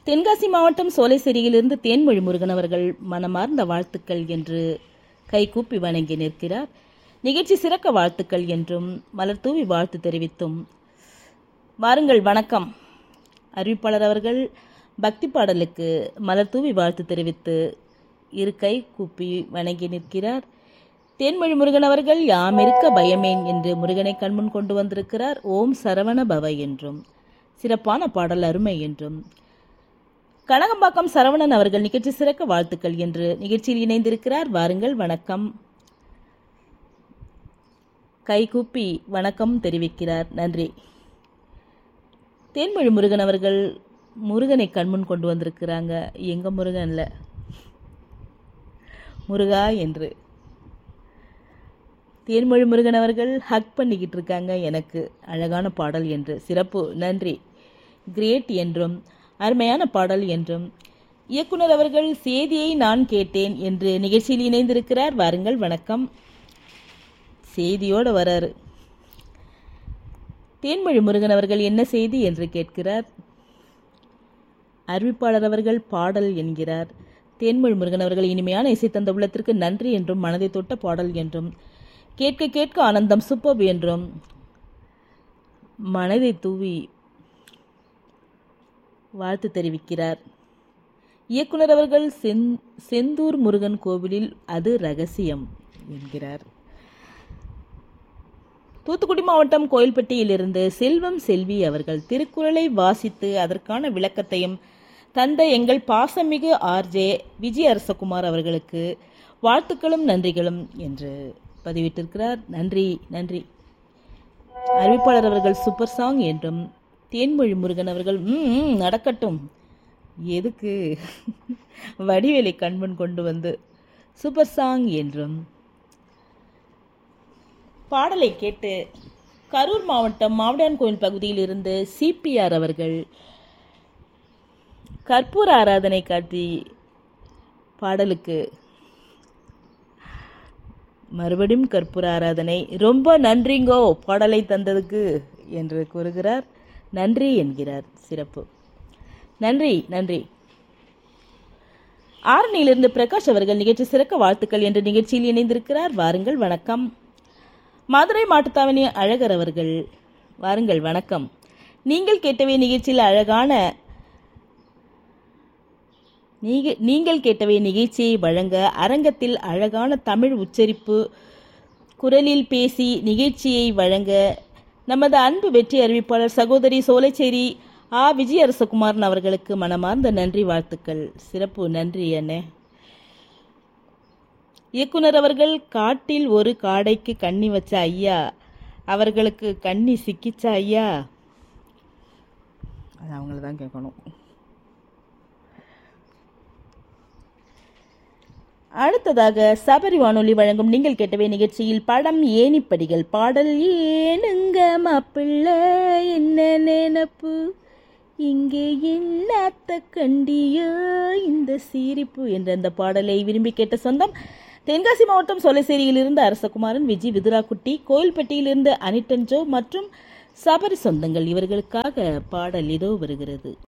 தென்காசி மாவட்டம் சோலைசேரியிலிருந்து தேன்மொழி முருகன் அவர்கள் மனமார்ந்த வாழ்த்துக்கள் என்று கைகூப்பி வணங்கி நிற்கிறார் நிகழ்ச்சி சிறக்க வாழ்த்துக்கள் என்றும் மலர் தூவி வாழ்த்து தெரிவித்தும் வாருங்கள் வணக்கம் அறிவிப்பாளர் அவர்கள் பக்தி பாடலுக்கு மலர் தூவி வாழ்த்து தெரிவித்து இரு கை கூப்பி வணங்கி நிற்கிறார் தேன்மொழி முருகன் அவர்கள் யாமிருக்க பயமேன் என்று முருகனை கண்முன் கொண்டு வந்திருக்கிறார் ஓம் சரவண பவ என்றும் சிறப்பான பாடல் அருமை என்றும் கனகம்பாக்கம் சரவணன் அவர்கள் நிகழ்ச்சி சிறக்க வாழ்த்துக்கள் என்று நிகழ்ச்சியில் இணைந்திருக்கிறார் வாருங்கள் வணக்கம் கைகூப்பி வணக்கம் தெரிவிக்கிறார் நன்றி தேன்மொழி முருகன் அவர்கள் முருகனை கண்முன் கொண்டு வந்திருக்கிறாங்க எங்க முருகன்ல முருகா என்று தேன்மொழி முருகன் அவர்கள் ஹக் பண்ணிக்கிட்டு இருக்காங்க எனக்கு அழகான பாடல் என்று சிறப்பு நன்றி கிரேட் என்றும் அருமையான பாடல் என்றும் இயக்குனர் அவர்கள் செய்தியை நான் கேட்டேன் என்று நிகழ்ச்சியில் இணைந்திருக்கிறார் வாருங்கள் வணக்கம் செய்தியோடு வராரு தேன்மொழி முருகன் அவர்கள் என்ன செய்தி என்று கேட்கிறார் அறிவிப்பாளர் அவர்கள் பாடல் என்கிறார் தேன்மொழி முருகன் அவர்கள் இனிமையான இசை தந்த உள்ளத்திற்கு நன்றி என்றும் மனதை தொட்ட பாடல் என்றும் கேட்க கேட்க ஆனந்தம் சூப்பர் என்றும் மனதை தூவி வாழ்த்து தெரிவிக்கிறார் இயக்குனர் அவர்கள் செந் செந்தூர் முருகன் கோவிலில் அது ரகசியம் என்கிறார் தூத்துக்குடி மாவட்டம் கோயில்பட்டியிலிருந்து செல்வம் செல்வி அவர்கள் திருக்குறளை வாசித்து அதற்கான விளக்கத்தையும் தந்த எங்கள் பாசமிகு ஆர்ஜே விஜய் அரசகுமார் அவர்களுக்கு வாழ்த்துக்களும் நன்றிகளும் என்று பதிவிட்டிருக்கிறார் நன்றி நன்றி அறிவிப்பாளர் அவர்கள் சூப்பர் சாங் என்றும் தேன்மொழி முருகன் அவர்கள் ம் நடக்கட்டும் எதுக்கு வடிவேலை கண்முன் கொண்டு வந்து சூப்பர் சாங் என்றும் பாடலை கேட்டு கரூர் மாவட்டம் மாவடான் கோயில் பகுதியில் இருந்து சிபிஆர் அவர்கள் கற்பூர ஆராதனை காட்டி பாடலுக்கு மறுபடியும் கற்பூர ஆராதனை ரொம்ப நன்றிங்கோ பாடலை தந்ததுக்கு என்று கூறுகிறார் நன்றி என்கிறார் சிறப்பு நன்றி நன்றி ஆரணியிலிருந்து பிரகாஷ் அவர்கள் நிகழ்ச்சி சிறக்க வாழ்த்துக்கள் என்ற நிகழ்ச்சியில் இணைந்திருக்கிறார் வாருங்கள் வணக்கம் மதுரை மாட்டுத்தாவணி அழகர் அவர்கள் வாருங்கள் வணக்கம் நீங்கள் கேட்டவே நிகழ்ச்சியில் அழகான நீங்க நீங்கள் கேட்டவை நிகழ்ச்சியை வழங்க அரங்கத்தில் அழகான தமிழ் உச்சரிப்பு குரலில் பேசி நிகழ்ச்சியை வழங்க நமது அன்பு வெற்றி அறிவிப்பாளர் சகோதரி சோலைச்சேரி ஆ விஜய் அரசகுமாரன் அவர்களுக்கு மனமார்ந்த நன்றி வாழ்த்துக்கள் சிறப்பு நன்றி அண்ணே இயக்குனர் அவர்கள் காட்டில் ஒரு காடைக்கு கண்ணி வச்ச ஐயா அவர்களுக்கு கண்ணி சிக்கிச்ச ஐயா அது அவங்கள தான் கேட்கணும் அடுத்ததாக சபரி வானொலி வழங்கும் நீங்கள் கேட்டவே நிகழ்ச்சியில் படம் ஏனிப்படிகள் பாடல் ஏனுங்க மாப்பிள்ள என்ன நினப்பு இங்கே என்னாத்த கண்டியோ இந்த சிரிப்பு என்ற அந்த பாடலை விரும்பி கேட்ட சொந்தம் தென்காசி மாவட்டம் சொலைசேரியிலிருந்து அரசகுமாரன் விஜய் விதுராக்குட்டி கோயில்பட்டியிலிருந்து அனிட்டன் ஜோ மற்றும் சபரி சொந்தங்கள் இவர்களுக்காக பாடல் இதோ வருகிறது